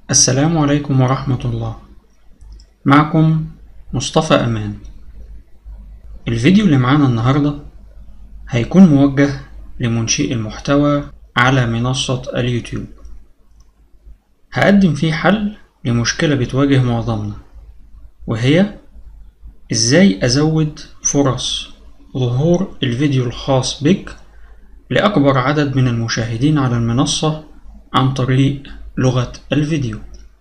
السلام عليكم ورحمة الله معكم مصطفى أمان الفيديو اللي معانا النهاردة هيكون موجه لمنشئ المحتوى على منصة اليوتيوب هقدم فيه حل لمشكلة بتواجه معظمنا وهي ازاي ازود فرص ظهور الفيديو الخاص بك لأكبر عدد من المشاهدين على المنصة عن طريق لغة الفيديو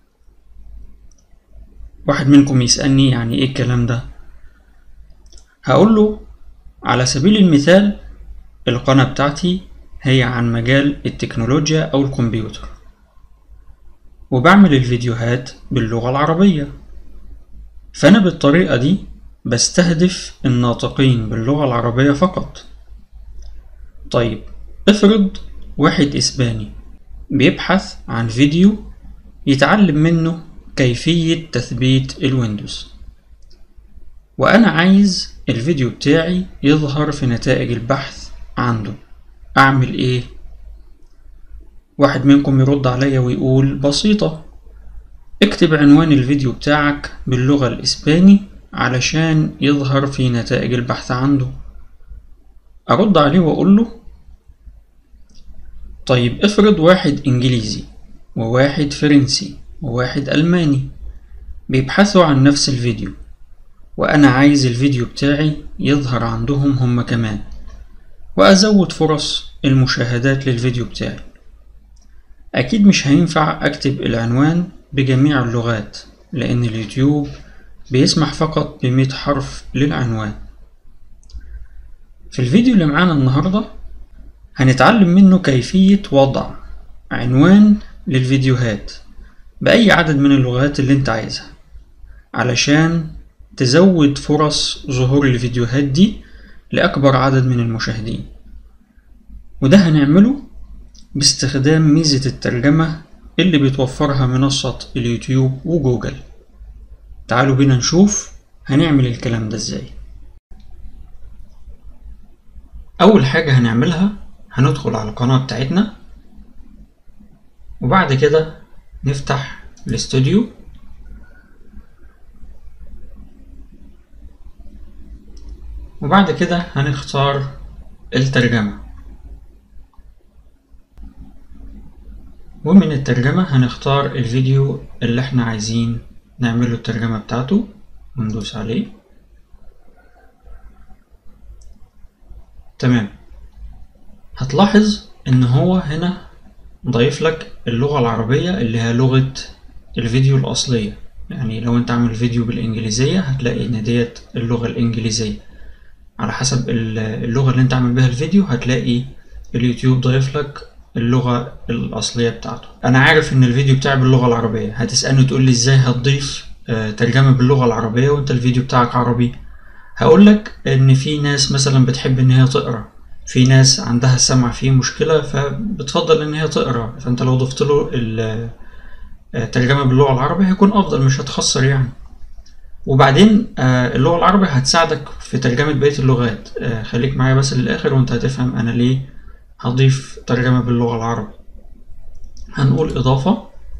واحد منكم يسألني يعني ايه الكلام ده هقول له على سبيل المثال القناة بتاعتي هي عن مجال التكنولوجيا أو الكمبيوتر وبعمل الفيديوهات باللغة العربية فأنا بالطريقة دي بستهدف الناطقين باللغة العربية فقط طيب افرض واحد إسباني بيبحث عن فيديو يتعلم منه كيفية تثبيت الويندوز وأنا عايز الفيديو بتاعي يظهر في نتائج البحث عنده أعمل إيه؟ واحد منكم يرد عليا ويقول بسيطة اكتب عنوان الفيديو بتاعك باللغة الإسباني علشان يظهر في نتائج البحث عنده أرد عليه وأقول له طيب افرض واحد إنجليزي وواحد فرنسي وواحد ألماني بيبحثوا عن نفس الفيديو وأنا عايز الفيديو بتاعي يظهر عندهم هما كمان وأزود فرص المشاهدات للفيديو بتاعي أكيد مش هينفع أكتب العنوان بجميع اللغات لأن اليوتيوب بيسمح فقط بمية حرف للعنوان في الفيديو اللي معانا النهاردة هنتعلم منه كيفية وضع عنوان للفيديوهات بأي عدد من اللغات اللي انت عايزها علشان تزود فرص ظهور الفيديوهات دي لأكبر عدد من المشاهدين وده هنعمله باستخدام ميزة الترجمة اللي بتوفرها منصة اليوتيوب وجوجل تعالوا بينا نشوف هنعمل الكلام ده ازاي أول حاجة هنعملها هندخل على القناة بتاعتنا وبعد كده نفتح الاستوديو وبعد كده هنختار الترجمة ومن الترجمة هنختار الفيديو اللي احنا عايزين نعمله الترجمة بتاعته وندوس عليه تمام هتلاحظ ان هو هنا ضايف لك اللغة العربية اللي هي لغة الفيديو الأصلية يعني لو انت عامل فيديو بالإنجليزية هتلاقي ان ديت اللغة الإنجليزية على حسب اللغة اللي انت عامل بها الفيديو هتلاقي اليوتيوب ضايف لك اللغة الأصلية بتاعته أنا عارف إن الفيديو بتاعي باللغة العربية هتسألني تقول لي إزاي هتضيف ترجمة باللغة العربية وأنت الفيديو بتاعك عربي هقول لك إن في ناس مثلا بتحب إن هي تقرأ في ناس عندها السمع فيه مشكلة فبتفضل إن هي تقرأ فأنت لو ضفت له الترجمة باللغة العربية هيكون أفضل مش هتخسر يعني وبعدين اللغة العربية هتساعدك في ترجمة بقية اللغات خليك معايا بس للآخر وأنت هتفهم أنا ليه هضيف ترجمة باللغة العربية هنقول إضافة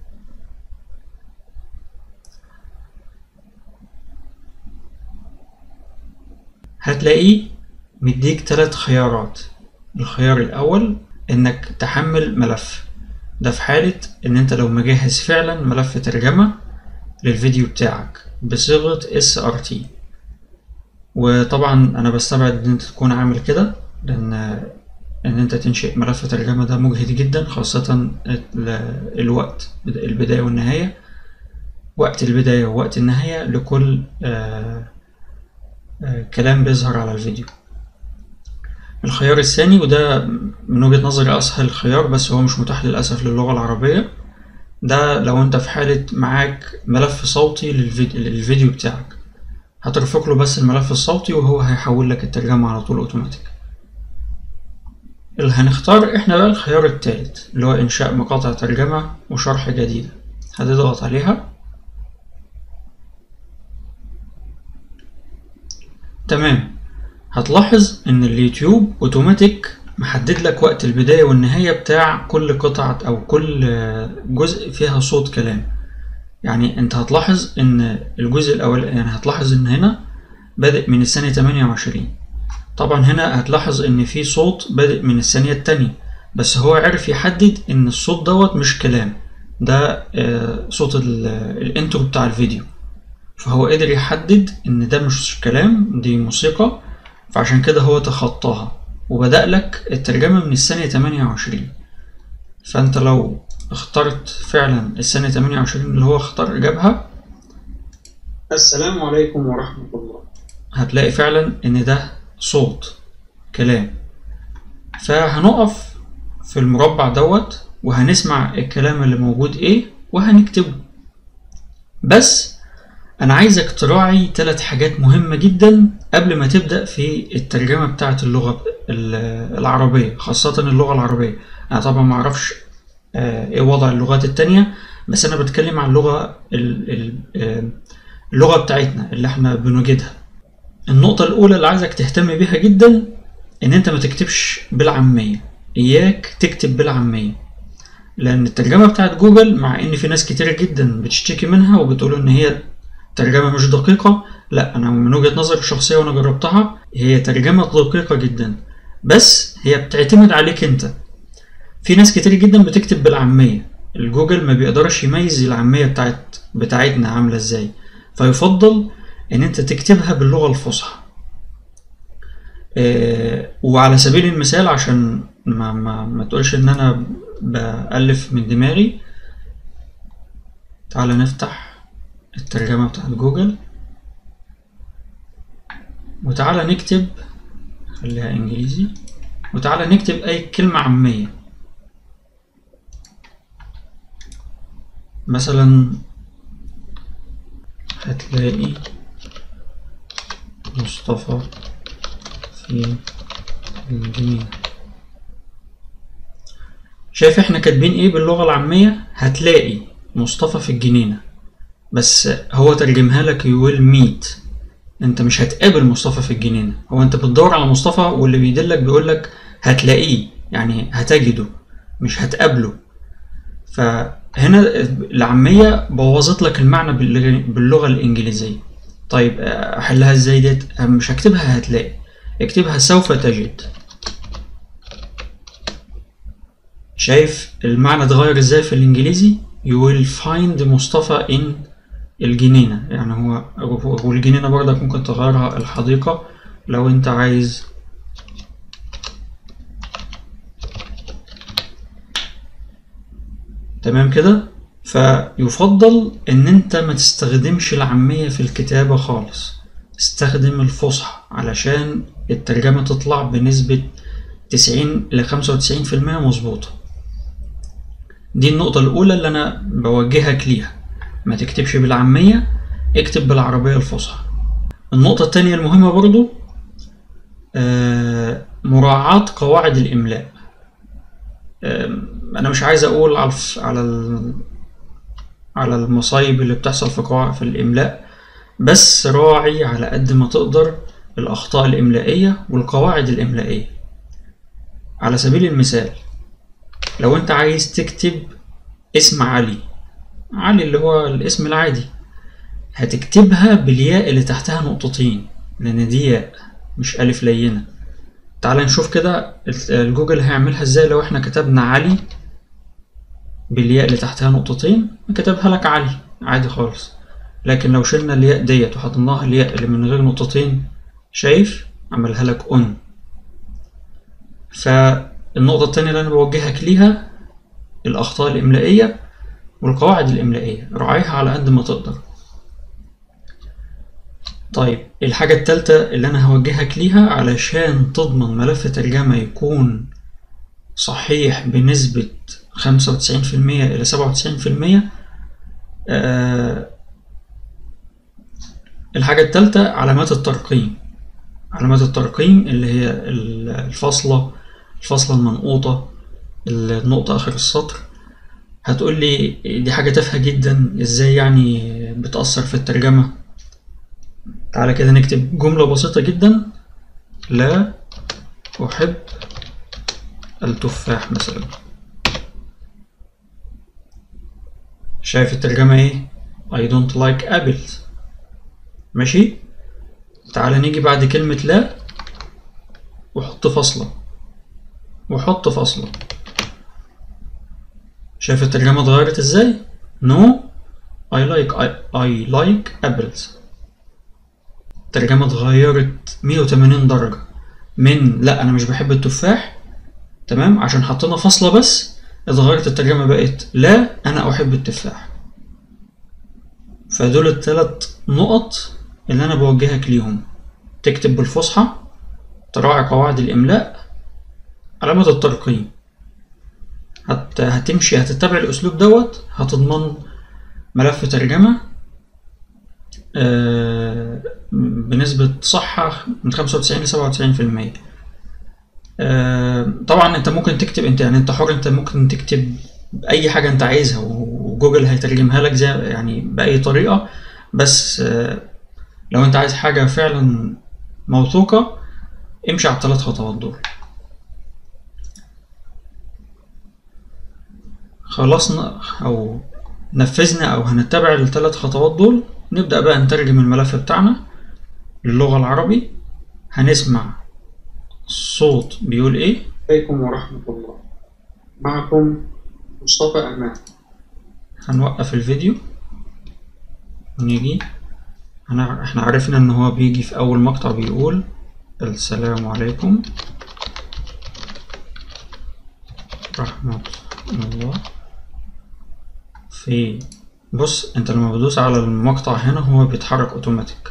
هتلاقيه مديك تلات خيارات الخيار الأول إنك تحمل ملف ده في حالة إن أنت لو مجهز فعلا ملف ترجمة للفيديو بتاعك بصيغة SRT وطبعا أنا بستبعد إن أنت تكون عامل كده لأن ان انت تنشئ ملف ترجمة ده مجهد جدا خاصة الوقت البداية والنهاية وقت البداية ووقت النهاية لكل آآ آآ كلام بيظهر على الفيديو الخيار الثاني وده من وجهة نظري أسهل خيار بس هو مش متاح للأسف للغة العربية ده لو انت في حالة معاك ملف صوتي للفيديو, للفيديو بتاعك هترفق له بس الملف الصوتي وهو هيحول لك الترجمة على طول اوتوماتيك اللي هنختار احنا بقى الخيار التالت اللي هو انشاء مقاطع ترجمة وشرح جديدة هتضغط عليها تمام هتلاحظ ان اليوتيوب اوتوماتيك محدد لك وقت البداية والنهاية بتاع كل قطعة او كل جزء فيها صوت كلام يعني انت هتلاحظ ان الجزء الاول يعني هتلاحظ ان هنا بادئ من الثانية 28 طبعا هنا هتلاحظ ان في صوت بادئ من الثانية التانية بس هو عرف يحدد ان الصوت دوت مش كلام ده آه، صوت ال- الانترو بتاع الفيديو فهو قدر يحدد ان ده مش كلام دي موسيقى فعشان كده هو تخطاها وبدأ لك الترجمة من الثانية 28 فانت لو اخترت فعلا الثانية 28 اللي هو اختار جابها السلام عليكم ورحمة الله هتلاقي فعلا ان ده صوت كلام فهنقف في المربع دوت وهنسمع الكلام اللي موجود ايه وهنكتبه بس انا عايزك تراعي ثلاث حاجات مهمة جدا قبل ما تبدأ في الترجمة بتاعة اللغة ال- العربية خاصة اللغة العربية انا طبعا ما اعرفش آه، ايه وضع اللغات التانية بس انا بتكلم عن اللغة ال- ال- آه، اللغة بتاعتنا اللي احنا بنوجدها النقطة الأولى اللي عايزك تهتم بيها جدا إن أنت ما تكتبش بالعامية إياك تكتب بالعامية لأن الترجمة بتاعت جوجل مع إن في ناس كتيرة جدا بتشتكي منها وبتقول إن هي ترجمة مش دقيقة لا أنا من وجهة نظري الشخصية وأنا جربتها هي ترجمة دقيقة جدا بس هي بتعتمد عليك أنت في ناس كتير جدا بتكتب بالعامية الجوجل ما بيقدرش يميز العامية بتاعت بتاعتنا عاملة ازاي فيفضل ان انت تكتبها باللغة الفصحى آه، وعلى سبيل المثال عشان ما, ما, ما تقولش ان انا بألف من دماغي تعال نفتح الترجمة بتاعت جوجل وتعالى نكتب خليها انجليزي وتعالى نكتب اي كلمة عامية مثلا هتلاقي مصطفى في الجنينة شايف احنا كاتبين ايه باللغة العامية هتلاقي مصطفى في الجنينة بس هو ترجمها لك you will meet انت مش هتقابل مصطفى في الجنينة هو انت بتدور على مصطفى واللي بيدلك بيقولك هتلاقيه يعني هتجده مش هتقابله فهنا العامية بوظت لك المعنى باللغ- باللغة الإنجليزية طيب أحلها إزاي ديت مش هكتبها هتلاقي اكتبها سوف تجد شايف المعنى اتغير ازاي في الإنجليزي you will find مصطفى in الجنينة يعني هو والجنينة برضك ممكن تغيرها الحديقة لو انت عايز تمام كده فيفضل ان انت ما تستخدمش العامية في الكتابة خالص استخدم الفصحى علشان الترجمة تطلع بنسبة 90 ل 95% مظبوطة دي النقطة الأولى اللي أنا بوجهك ليها ما تكتبش بالعامية اكتب بالعربية الفصحى النقطة التانية المهمة برضو آه، مراعاة قواعد الإملاء آم، أنا مش عايز أقول على الف- على ال- على المصايب اللي بتحصل في قواعد في الإملاء بس راعي على قد ما تقدر الأخطاء الإملائية والقواعد الإملائية على سبيل المثال لو أنت عايز تكتب اسم علي علي اللي هو الاسم العادي هتكتبها بالياء اللي تحتها نقطتين لأن دي ياء مش ألف لينة تعال نشوف كده الجوجل هيعملها ازاي لو احنا كتبنا علي بالياء اللي تحتها نقطتين كتبها لك علي عادي خالص لكن لو شلنا الياء ديت وحطيناها الياء اللي من غير نقطتين شايف عملها لك اون فالنقطة التانية اللي أنا بوجهك ليها الأخطاء الإملائية والقواعد الإملائية راعيها على قد ما تقدر طيب الحاجة التالتة اللي أنا هوجهك ليها علشان تضمن ملف ترجمة يكون صحيح بنسبة خمسة وتسعين في المية إلى سبعة وتسعين في المية الحاجة التالتة علامات الترقيم علامات الترقيم اللي هي الفاصلة الفاصلة المنقوطة النقطة آخر السطر هتقول لي دي حاجة تافهة جدا ازاي يعني بتأثر في الترجمة تعالى كده نكتب جملة بسيطة جدا لا أحب التفاح مثلا شايف الترجمة ايه I don't like apples ماشي تعال نيجي بعد كلمة لا وحط فاصلة وحط فاصلة شايف الترجمة اتغيرت ازاي؟ No I like I, I like apples الترجمة اتغيرت 180 درجة من لا أنا مش بحب التفاح تمام عشان حطينا فاصلة بس اتغيرت الترجمة بقت لا أنا أحب التفاح فدول التلات نقط اللي أنا بوجهك ليهم تكتب بالفصحى تراعي قواعد الإملاء علامة الترقيم هت... هتمشي هتتبع الأسلوب دوت هتضمن ملف ترجمة آه بنسبة صحة من خمسة وتسعين لسبعة وتسعين في المية طبعا انت ممكن تكتب انت يعني انت حر انت ممكن تكتب اي حاجة انت عايزها وجوجل هيترجمها لك زي يعني بأي طريقة بس آه لو انت عايز حاجة فعلا موثوقة امشي على الثلاث خطوات دول خلصنا او نفذنا او هنتبع الثلاث خطوات دول نبدأ بقى نترجم الملف بتاعنا للغة العربي هنسمع الصوت بيقول ايه عليكم ورحمة الله معكم مصطفى أمان هنوقف الفيديو ونيجي هنا احنا عرفنا ان هو بيجي في اول مقطع بيقول السلام عليكم رحمة الله في بص انت لما بدوس على المقطع هنا هو بيتحرك اوتوماتيك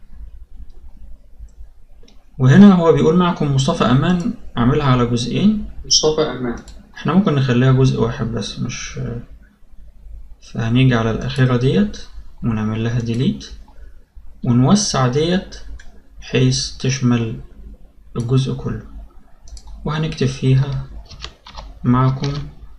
وهنا هو بيقول معكم مصطفى امان عاملها على جزئين مصطفى أمان احنا ممكن نخليها جزء واحد بس مش فهنيجي على الاخيرة ديت ونعمل لها ديليت ونوسع ديت بحيث تشمل الجزء كله وهنكتب فيها معكم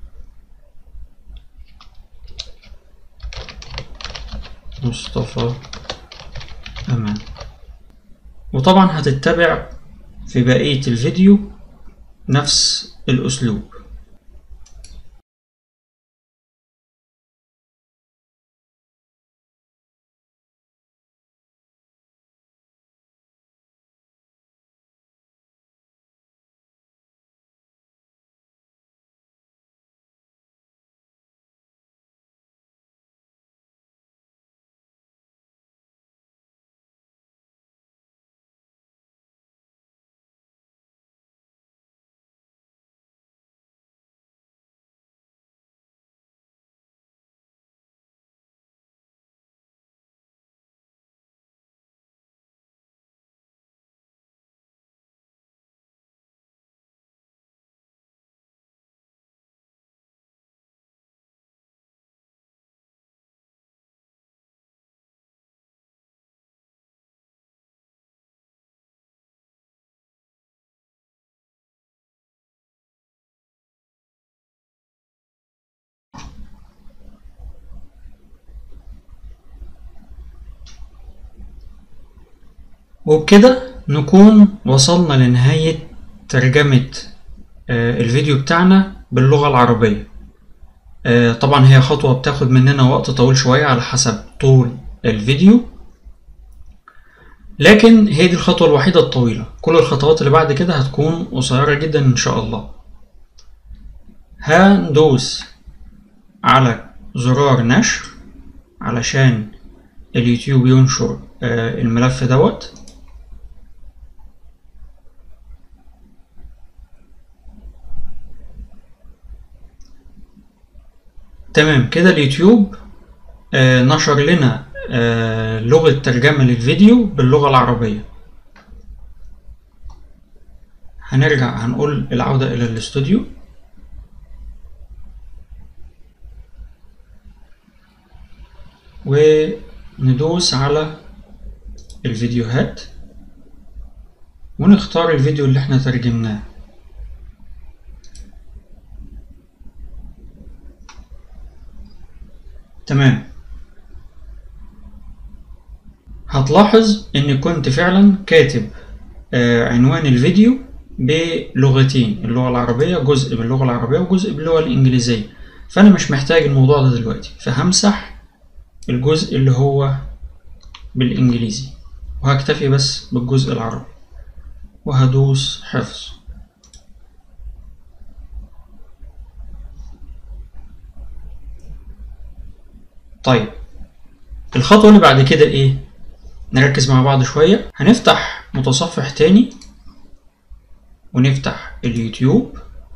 مصطفى أمان وطبعا هتتبع في بقية الفيديو نفس الأسلوب وبكده نكون وصلنا لنهاية ترجمة آه، الفيديو بتاعنا باللغة العربية آه، طبعا هي خطوة بتاخد مننا وقت طويل شوية على حسب طول الفيديو لكن هي دي الخطوة الوحيدة الطويلة كل الخطوات اللي بعد كده هتكون قصيرة جدا إن شاء الله هندوس على زرار نشر علشان اليوتيوب ينشر آه، الملف دوت تمام كده اليوتيوب آه، نشر لنا آه، لغة ترجمة للفيديو باللغة العربية هنرجع هنقول العودة إلى الاستوديو وندوس على الفيديوهات ونختار الفيديو اللي احنا ترجمناه تمام هتلاحظ اني كنت فعلا كاتب آه، عنوان الفيديو بلغتين اللغة العربية جزء باللغة العربية وجزء باللغة الإنجليزية فأنا مش محتاج الموضوع ده دلوقتي فهمسح الجزء اللي هو بالإنجليزي وهكتفي بس بالجزء العربي وهدوس حفظ طيب الخطوة اللي بعد كده ايه نركز مع بعض شوية هنفتح متصفح تاني ونفتح اليوتيوب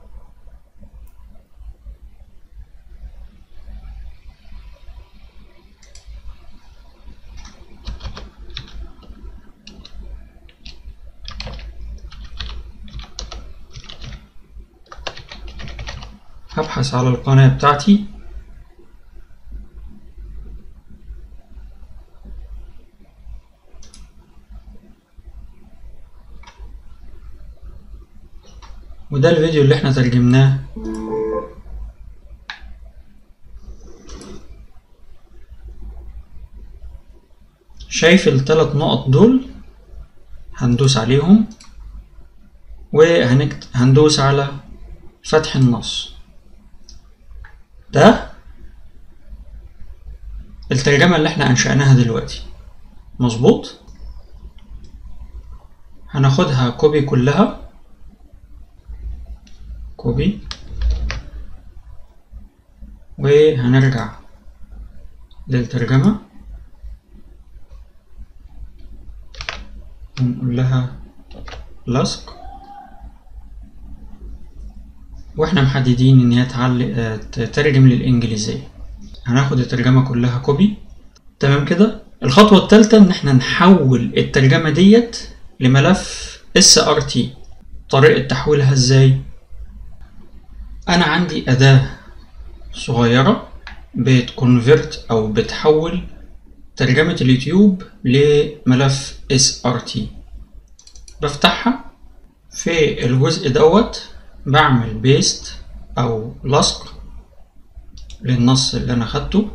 هبحث على القناة بتاعتي وده الفيديو اللي احنا ترجمناه شايف الثلاث نقط دول هندوس عليهم وهندوس على فتح النص ده الترجمة اللي احنا أنشأناها دلوقتي مظبوط هناخدها كوبي كلها كوبي وهنرجع للترجمة ونقول لها لصق واحنا محددين ان هي تعلق تترجم للانجليزية هناخد الترجمة كلها كوبي تمام كده الخطوة الثالثة ان احنا نحول الترجمة ديت لملف SRT طريقة تحويلها ازاي انا عندي اداة صغيرة بتكونفرت او بتحول ترجمة اليوتيوب لملف SRT بفتحها في الجزء دوت بعمل بيست او لصق للنص اللي انا خدته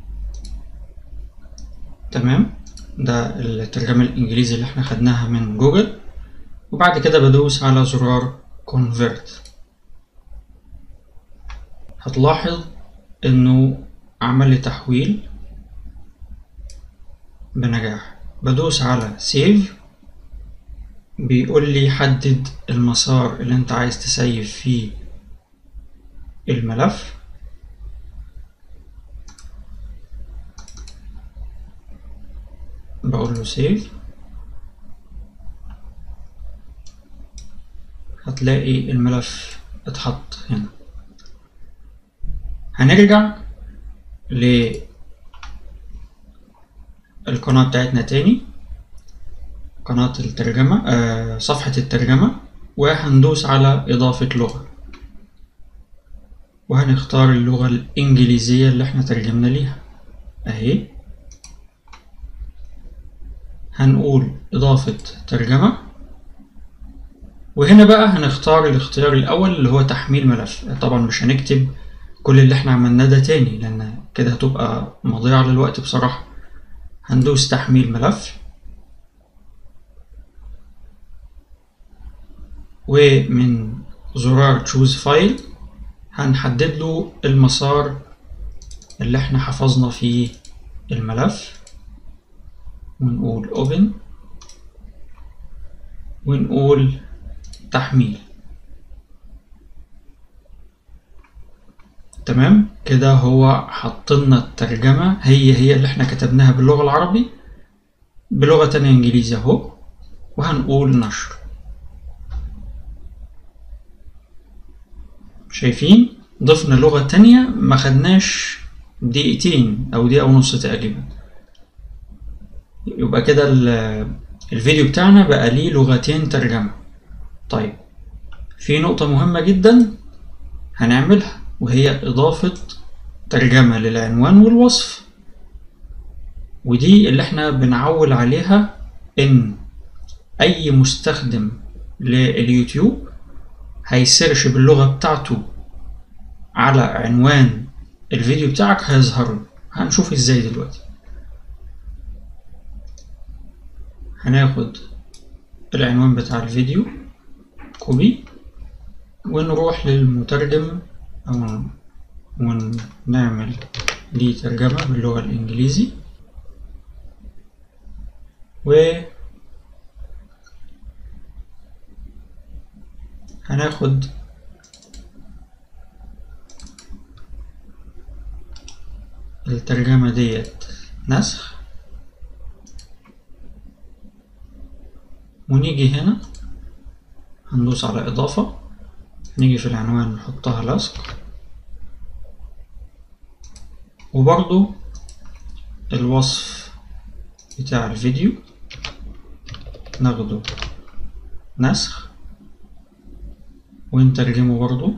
تمام ده الترجمة الانجليزي اللي احنا خدناها من جوجل وبعد كده بدوس على زرار convert هتلاحظ انه عمل لي تحويل بنجاح بدوس على سيف بيقول لي حدد المسار اللي انت عايز تسيف فيه الملف بقول له سيف هتلاقي الملف اتحط هنا هنرجع للقناة بتاعتنا تاني قناة الترجمة آه صفحة الترجمة وهندوس على إضافة لغة وهنختار اللغة الإنجليزية اللي احنا ترجمنا ليها أهي هنقول إضافة ترجمة وهنا بقى هنختار الاختيار الأول اللي هو تحميل ملف طبعا مش هنكتب كل اللي احنا عملناه ده تاني لأن كده هتبقى مضيعة للوقت بصراحة هندوس تحميل ملف ومن زرار choose فايل هنحدد له المسار اللي احنا حفظنا فيه الملف ونقول open ونقول تحميل تمام كده هو حطلنا الترجمة هي هي اللي احنا كتبناها باللغة العربي بلغة تانية انجليزي اهو وهنقول نشر شايفين ضفنا لغة تانية ما خدناش دقيقتين او دقيقة ونص تقريبا يبقى كده الفيديو بتاعنا بقى ليه لغتين ترجمة طيب في نقطة مهمة جدا هنعملها وهي إضافة ترجمة للعنوان والوصف ودي اللي احنا بنعول عليها إن أي مستخدم لليوتيوب هيسيرش باللغة بتاعته على عنوان الفيديو بتاعك هيظهر له هنشوف ازاي دلوقتي هناخد العنوان بتاع الفيديو كوبي ونروح للمترجم أو ونعمل دي ترجمة باللغة الإنجليزي و هناخد الترجمة ديت نسخ ونيجي هنا هندوس على إضافة نيجي في العنوان نحطها لصق وبرضو الوصف بتاع الفيديو ناخده نسخ ونترجمه برضو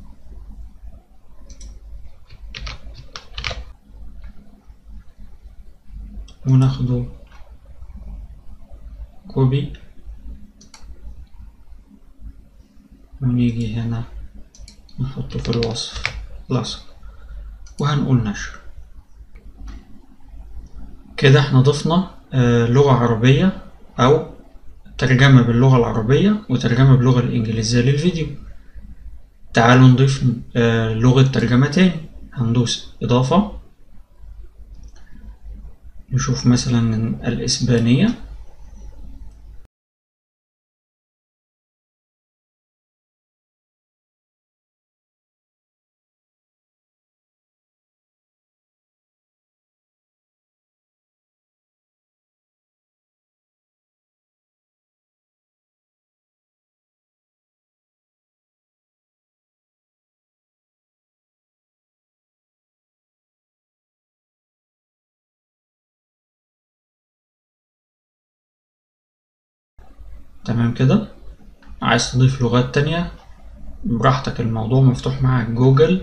وناخده كوبي ونيجي هنا نحطه في الوصف لصق وهنقول نشر كده احنا ضفنا آه لغة عربية أو ترجمة باللغة العربية وترجمة باللغة الإنجليزية للفيديو تعالوا نضيف آه لغة ترجمة تاني هندوس إضافة نشوف مثلا الإسبانية تمام كده عايز تضيف لغات تانية براحتك الموضوع مفتوح معاك جوجل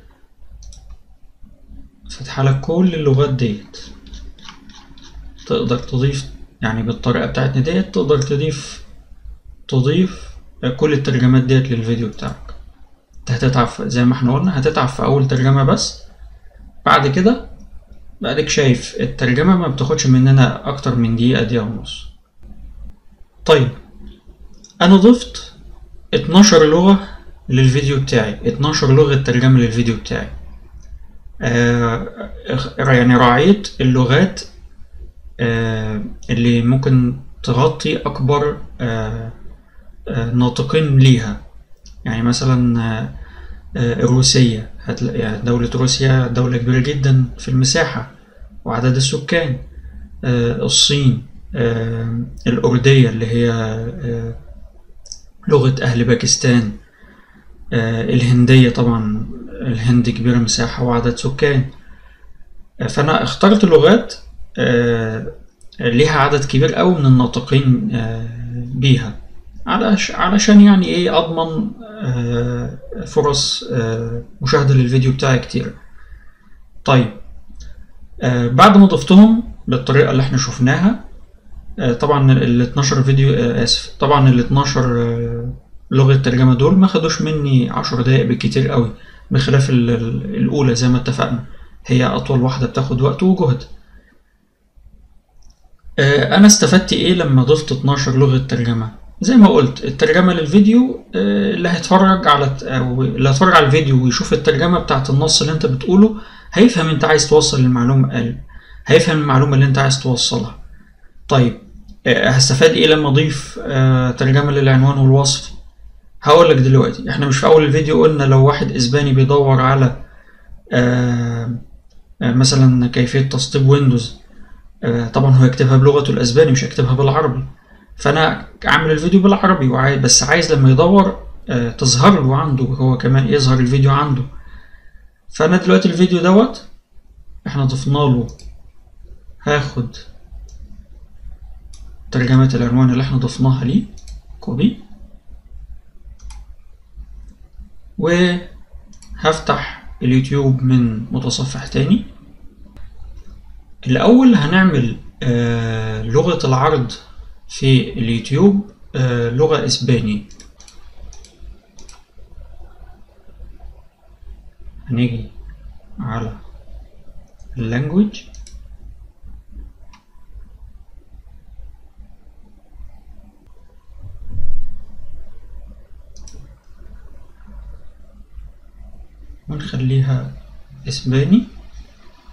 فتحلك كل اللغات ديت تقدر تضيف يعني بالطريقة بتاعتنا ديت تقدر تضيف تضيف كل الترجمات ديت للفيديو بتاعك انت هتتعب زي ما احنا قلنا هتتعب في أول ترجمة بس بعد كده بعدك شايف الترجمة ما بتاخدش مننا أكتر من دقيقة دقيقة ونص طيب أنا ضفت 12 لغة للفيديو بتاعي 12 لغة ترجمة للفيديو بتاعي آه يعني راعيت اللغات آه اللي ممكن تغطي أكبر آه آه ناطقين ليها يعني مثلا آه الروسية هتلاقي دولة روسيا دولة كبيرة جدا في المساحة وعدد السكان آه الصين آه الأردية اللي هي آه لغة أهل باكستان آه الهندية طبعا الهند كبيرة مساحة وعدد سكان فأنا اخترت لغات ليها عدد كبير أوي من الناطقين بيها علشان يعني إيه أضمن فرص مشاهدة للفيديو بتاعي كتير طيب بعد ما ضفتهم بالطريقة اللي احنا شفناها طبعا ال 12 فيديو اسف طبعا ال 12 لغة ترجمة دول ما خدوش مني 10 دقايق بالكتير قوي بخلاف الأولى زي ما اتفقنا هي أطول واحدة بتاخد وقت وجهد أنا استفدت إيه لما ضفت 12 لغة ترجمة زي ما قلت الترجمة للفيديو اللي هيتفرج على أو اللي هيتفرج على الفيديو ويشوف الترجمة بتاعت النص اللي أنت بتقوله هيفهم أنت عايز توصل المعلومة هيفهم المعلومة اللي أنت عايز توصلها طيب هستفاد إيه لما أضيف ترجمة للعنوان والوصف هقول لك دلوقتي احنا مش في اول الفيديو قلنا لو واحد اسباني بيدور على آآ آآ مثلا كيفية تسطيب ويندوز طبعا هو يكتبها بلغته الاسباني مش هيكتبها بالعربي فانا عامل الفيديو بالعربي وعايز بس عايز لما يدور تظهر له عنده هو كمان يظهر الفيديو عنده فانا دلوقتي الفيديو دوت احنا ضفنا له هاخد ترجمة العنوان اللي احنا ضفناها ليه كوبي وهفتح اليوتيوب من متصفح تاني الأول هنعمل آه لغة العرض في اليوتيوب آه لغة إسباني هنيجي على اللانجوج ونخليها اسباني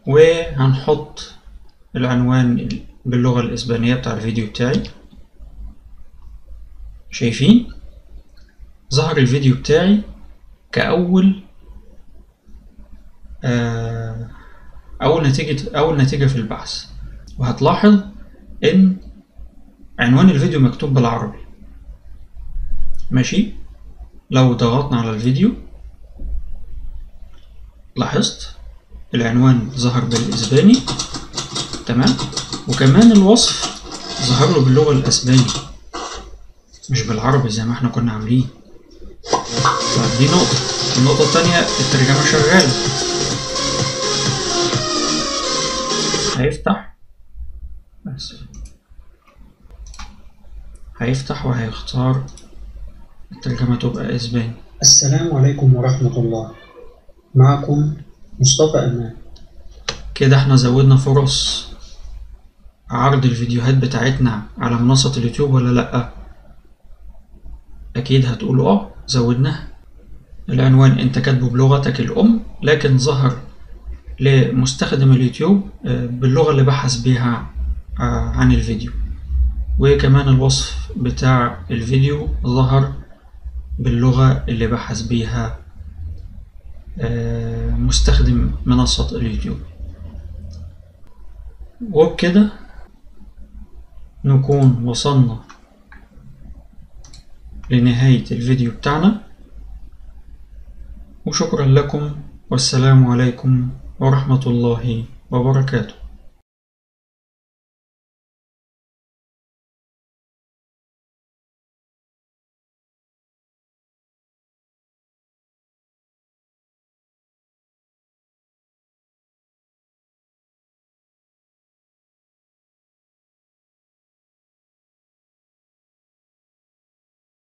وهنحط العنوان باللغة الإسبانية بتاع الفيديو بتاعي شايفين ظهر الفيديو بتاعي كأول آه، أول نتيجة أول نتيجة في البحث وهتلاحظ إن عنوان الفيديو مكتوب بالعربي ماشي لو ضغطنا على الفيديو لاحظت العنوان ظهر بالإسباني تمام وكمان الوصف ظهر له باللغة الأسباني مش بالعربي زي ما احنا كنا عاملين طيب دي نقطة النقطة التانية الترجمة شغالة هيفتح بس هيفتح وهيختار الترجمة تبقى اسباني السلام عليكم ورحمة الله معكم مصطفى أمان كده احنا زودنا فرص عرض الفيديوهات بتاعتنا على منصة اليوتيوب ولا لأ أكيد هتقولوا اه زودناها العنوان انت كاتبه بلغتك الأم لكن ظهر لمستخدم اليوتيوب آه، باللغة اللي بحث بيها آه، عن الفيديو وكمان الوصف بتاع الفيديو ظهر باللغة اللي بحث بيها آه، مستخدم منصة اليوتيوب وبكده نكون وصلنا لنهاية الفيديو بتاعنا وشكرا لكم والسلام عليكم ورحمة الله وبركاته